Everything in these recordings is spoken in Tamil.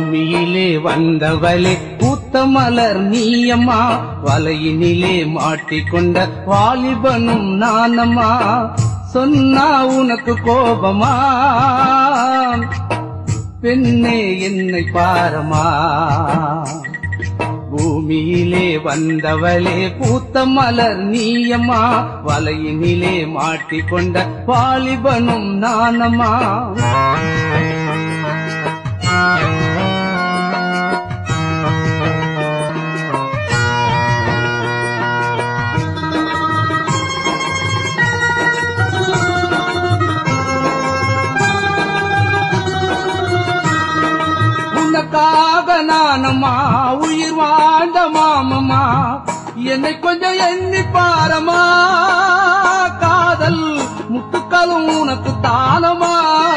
பூமியிலே வந்தவளே பூத்த மலர் நீயம்மா வலையினிலே மாட்டிக்கொண்ட வாலிபனும் நானம்மா சொன்னா உனக்கு கோபமா பெண்ணே என்னை பாரமா பூமியிலே வந்தவளே பூத்த மலர் நீயம்மா வலையினிலே மாட்டிக்கொண்ட வாலிபனும் நானம்மா உனக்காக நானம்மா உயிர் வாழ்ந்த மாமம்மா என்னை கொஞ்சம் எண்ணி பாரமா காதல் முத்துக்களும் உனக்கு தானமா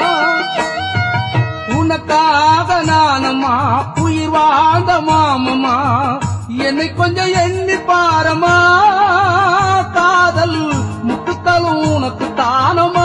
உனக்காக நானம்மா உயிர் வாழ்ந்த மாமம்மா என்னை கொஞ்சம் எண்ணி பாரமா காதல் முத்துக்களும் உனக்கு தானமா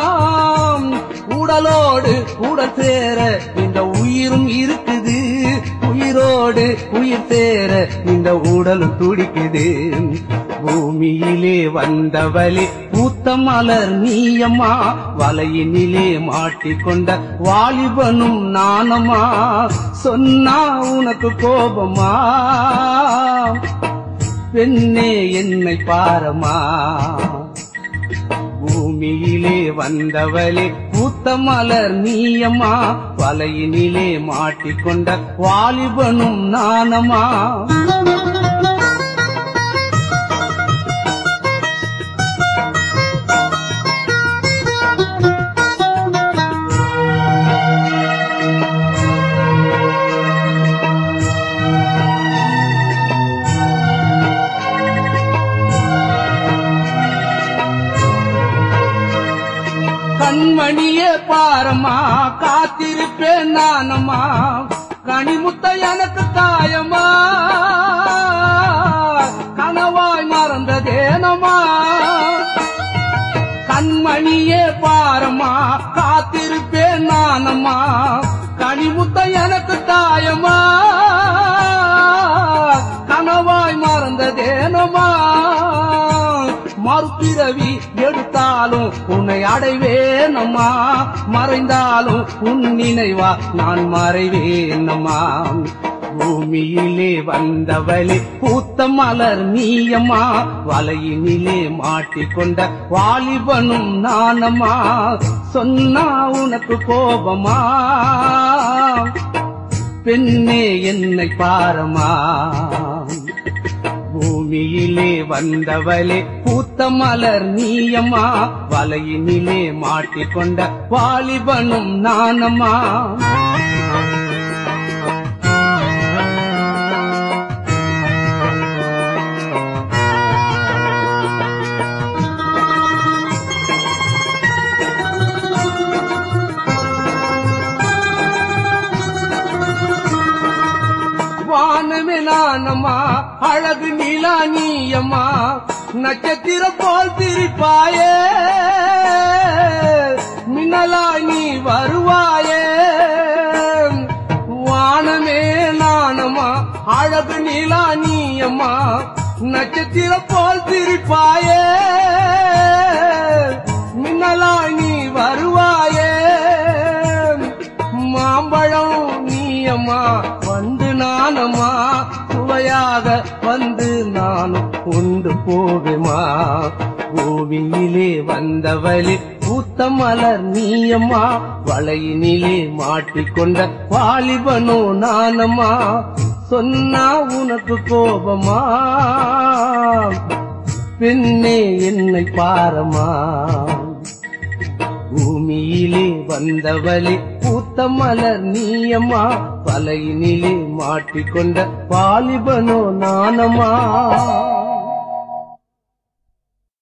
உடலோடு உடல் சேர இந்த உயிரும் இருக்குது உயிரோடு உயிர் சேர இந்த உடலும் துடிக்குது பூமியிலே வந்தவளே பூத்த மலர் நீயம்மா வலையினிலே மாட்டிக்கொண்ட வாலிபனும் நானம்மா சொன்னா உனக்கு கோபமா பெண்ணே என்னை பாரமா பூமியிலே வந்தவளே பூத்த மலர் நீயம்மா வலையினிலே மாட்டிக்கொண்ட வாலிபனும் நானம்மா கண்மணியே பாரம்மா காத்திருப்பேன் நானம்மா கனிமுத்த எனக்கு தாயம்மா கனவாய் மறந்ததேனம்மா கண்மணியே பாரம்மா காத்திருப்பேன் நானம்மா கனிமுத்த எனக்கு தாயம்மா கனவாய் மறந்ததேனம்மா மறுபிறவி எடுத்தாலும் உன்னை அடைவேனம்மா மறைந்தாலும் உன் நினைவா நான் மறைவேனம்மா பூமியிலே வந்தவளே பூத்த மலர் நீயம்மா வலையினிலே மாட்டிக்கொண்ட வாலிபனும் நானம்மா சொன்னா உனக்கு கோபமா பெண்ணே என்னை பாரமா பூமியிலே வந்தவளே பூத்த மலர் நீயம்மா வலையினிலே மாட்டிக்கொண்ட வாலிபனும் நானம்மா வானமே நானம்மா அழகு நிலா நீயம்மா நட்சத்திரம் போல் திரிப்பாயே மின்னலாய் நீ வருவாயே வானமே நானம்மா அழகு நிலா நீயம்மா நட்சத்திரம் போல் திரிப்பாயே மின்னலாய் நீ வருவாயே மாம்பழம் நீயம்மா வந்து நானம்மா சுவையாக வந்து நானும் கொண்டு போவேமா பூமியிலே வந்தவளே பூத்த மலர் நீயம்மா வலையினிலே மாட்டிக்கொண்ட வாலிபனோ நானம்மா சொன்னா உனக்கு கோபமா பெண்ணே என்னை பாரமா பூமியிலே வந்தவளே பூத்த மலர் நீயம்மா வலையினிலே மாட்டிக்கொண்ட வாலிபனோ நானம்மா